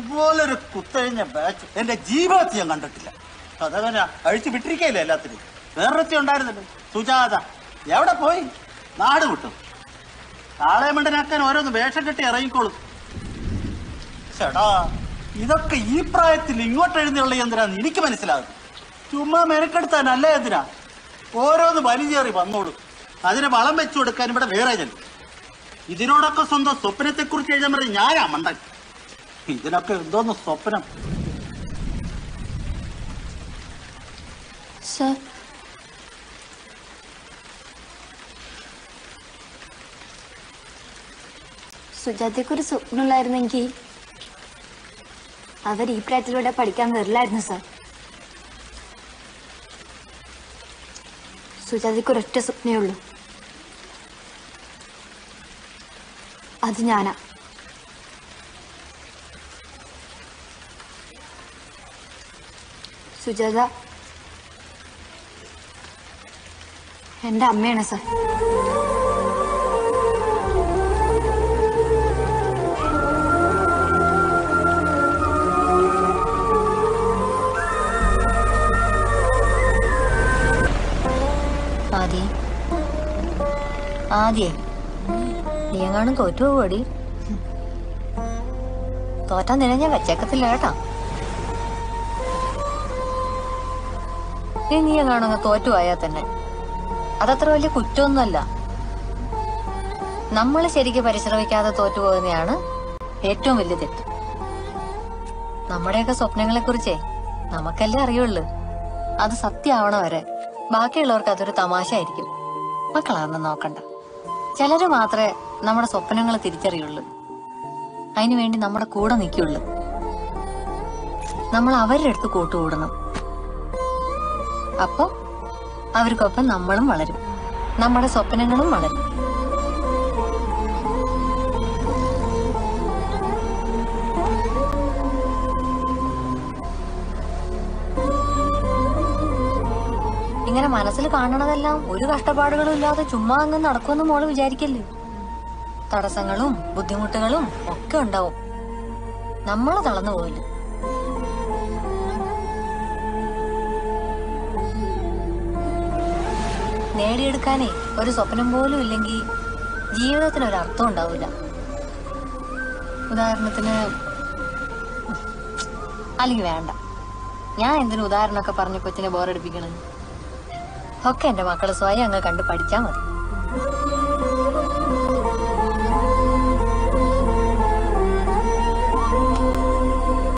ഇതുപോലൊരു കുത്തഴിഞ്ഞ ബാച്ച് എന്റെ ജീവിതത്തിൽ ഞാൻ കണ്ടിട്ടില്ല അതങ്ങനെ അഴിച്ചു വിട്ടിരിക്കയില്ല എല്ലാത്തിനും വേറൊരുത്തി ഉണ്ടായിരുന്നല്ലോ സുജാത എവിടെ പോയി നാട് വിട്ടു കാളയമണ്ടനാക്കാൻ ഓരോന്ന് വേഷം കെട്ടി ഇറങ്ങിക്കോളും ചേടാ ഇതൊക്കെ ഈ പ്രായത്തിൽ ഇങ്ങോട്ട് എഴുന്നള്ള എന്തിനാന്ന് എനിക്ക് മനസ്സിലാകും ചുമ്മാ മെനക്കെടുത്താനല്ല എന്തിനാ ഓരോന്ന് വലിച്ചേറി വന്നോളൂ അതിന് വളം വെച്ചു കൊടുക്കാൻ ഇവിടെ വേറെ ചെല്ലും ഇതിനോടൊക്കെ സ്വന്തം സ്വപ്നത്തെ കുറിച്ച് എഴുതാൻ പറഞ്ഞ് ഞാനാ മണ്ടൻ ഇതിനൊക്കെ എന്തോന്ന് സ്വപ്നം സർ സുജാതയ്ക്കൊരു സ്വപ്നമുള്ളായിരുന്നെങ്കിൽ അവർ ഈ പ്രായത്തിലൂടെ പഠിക്കാൻ വരില്ലായിരുന്നു സർ സുജാതയ്ക്ക് ഒരൊറ്റ സ്വപ്നമേ ഉള്ളൂ അത് ഞാനാ സുജാത എൻ്റെ അമ്മയാണ് സർ ആദ്യേ ആദ്യേ നീ എങ്ങാനും തോറ്റു പോടി തോറ്റാൻ നിന്നെ ഞാൻ വെച്ചേക്കത്തില്ല കേട്ടാ ഇനി നീ എങ്ങാനും തോറ്റു പോയാൽ തന്നെ അതത്ര വലിയ കുറ്റമൊന്നുമല്ല നമ്മൾ ശരിക്ക് പരിശ്രമിക്കാതെ തോറ്റു പോകുന്നതാണ് ഏറ്റവും വലിയ തെറ്റ് നമ്മുടെയൊക്കെ സ്വപ്നങ്ങളെ കുറിച്ചേ നമുക്കല്ലേ അറിയുള്ളൂ അത് സത്യമാവണ വരെ ബാക്കിയുള്ളവർക്ക് അതൊരു തമാശയായിരിക്കും മക്കളതൊന്നും നോക്കണ്ട ചിലര് മാത്രമേ നമ്മുടെ സ്വപ്നങ്ങൾ തിരിച്ചറിയുള്ളൂ അതിനു വേണ്ടി നമ്മുടെ കൂടെ നിൽക്കുള്ളൂ നമ്മൾ അവരുടെ അടുത്ത് കൂട്ടുകൂടണം അപ്പോ അവർക്കൊപ്പം നമ്മളും വളരും നമ്മുടെ സ്വപ്നങ്ങളും വളരും ഇങ്ങനെ മനസ്സിൽ കാണണതെല്ലാം ഒരു കഷ്ടപ്പാടുകളും ഇല്ലാതെ ചുമ്മാ അങ്ങ് നടക്കുമെന്ന് മോള് വിചാരിക്കല്ലേ തടസ്സങ്ങളും ബുദ്ധിമുട്ടുകളും ഒക്കെ ഉണ്ടാവും നമ്മള് തളർന്നു പോയില്ല നേടിയെടുക്കാനേ ഒരു സ്വപ്നം പോലും ഇല്ലെങ്കിൽ ജീവിതത്തിന് ഒരു അർത്ഥം ഉണ്ടാവില്ല ഉദാഹരണത്തിന് അല്ലെങ്കിൽ വേണ്ട ഞാൻ എന്തിനു ഉദാഹരണമൊക്കെ പറഞ്ഞ് കൊച്ചിനെ ബോറടിപ്പിക്കണത് ഒക്കെ എന്റെ മക്കള് സ്വയം അങ്ങ് കണ്ട് പഠിച്ചാ മതി